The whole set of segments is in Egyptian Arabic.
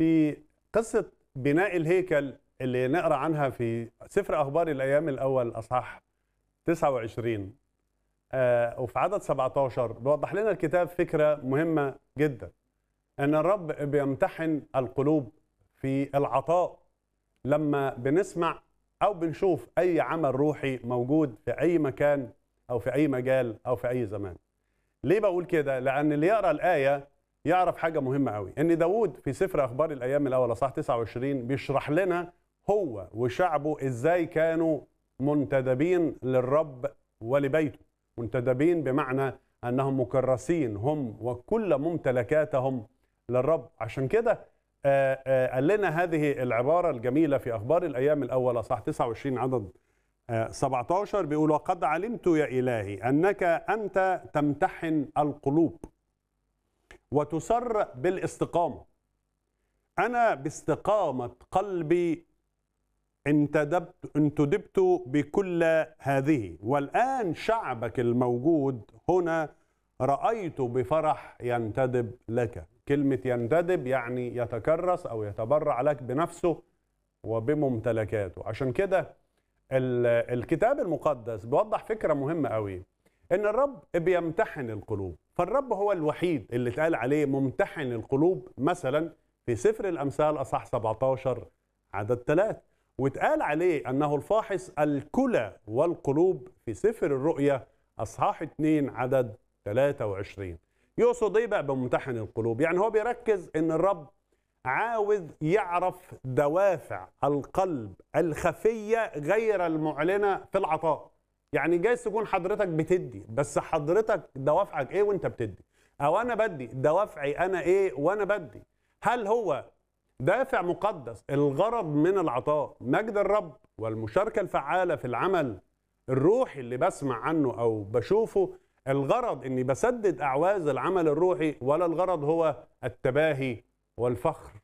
في قصة بناء الهيكل اللي نقرأ عنها في سفر أخبار الأيام الأول أصحاح 29 آه وفي عدد 17 بيوضح لنا الكتاب فكرة مهمة جدا أن الرب بيمتحن القلوب في العطاء لما بنسمع أو بنشوف أي عمل روحي موجود في أي مكان أو في أي مجال أو في أي زمان ليه بقول كده؟ لأن اللي يقرأ الآية يعرف حاجة مهمة قوي إن داوود في سفر أخبار الأيام الأول أصحاح 29 بيشرح لنا هو وشعبه إزاي كانوا منتدبين للرب ولبيته منتدبين بمعنى أنهم مكرسين هم وكل ممتلكاتهم للرب عشان كده آه، آه، قال لنا هذه العبارة الجميلة في أخبار الأيام الأول أصحاح 29 عدد آه، 17 بيقول وقد علمت يا إلهي أنك أنت تمتحن القلوب وتسر بالاستقامة أنا باستقامة قلبي انتدبت انتدبت بكل هذه والآن شعبك الموجود هنا رأيت بفرح ينتدب لك كلمة ينتدب يعني يتكرس أو يتبرع لك بنفسه وبممتلكاته عشان كده ال- الكتاب المقدس بيوضح فكرة مهمة قوي ان الرب بيمتحن القلوب فالرب هو الوحيد اللي اتقال عليه ممتحن القلوب مثلا في سفر الامثال اصح 17 عدد 3 واتقال عليه انه الفاحص الكلى والقلوب في سفر الرؤيا اصحاح 2 عدد 23 يقصد ايه بقى بممتحن القلوب يعني هو بيركز ان الرب عاوز يعرف دوافع القلب الخفيه غير المعلنه في العطاء يعني جايز تكون حضرتك بتدي بس حضرتك دوافعك ايه وانت بتدي او انا بدي دوافعي انا ايه وانا بدي هل هو دافع مقدس الغرض من العطاء مجد الرب والمشاركة الفعالة في العمل الروحي اللي بسمع عنه أو بشوفه الغرض أني بسدد أعواز العمل الروحي ولا الغرض هو التباهي والفخر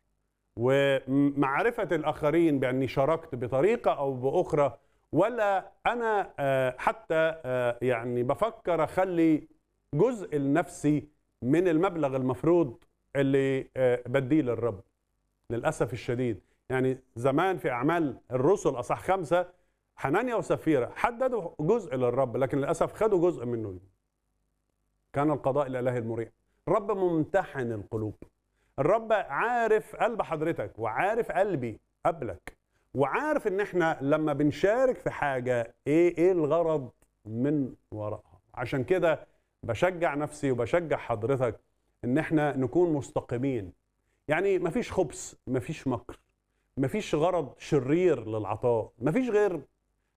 ومعرفة الآخرين بأني شاركت بطريقة أو بأخرى ولا أنا آه، حتى آه، يعني بفكر أخلي جزء لنفسي من المبلغ المفروض اللي آه، بديه للرب للاسف الشديد يعني زمان في اعمال الرسل اصح خمسه حنانيا وسفيره حددوا جزء للرب لكن للاسف خدوا جزء منه كان القضاء الالهي المريع الرب ممتحن القلوب الرب عارف قلب حضرتك وعارف قلبي قبلك وعارف ان احنا لما بنشارك في حاجه ايه ايه الغرض من وراءها عشان كده بشجع نفسي وبشجع حضرتك ان احنا نكون مستقيمين يعني مفيش خبث مفيش مكر مفيش غرض شرير للعطاء مفيش غير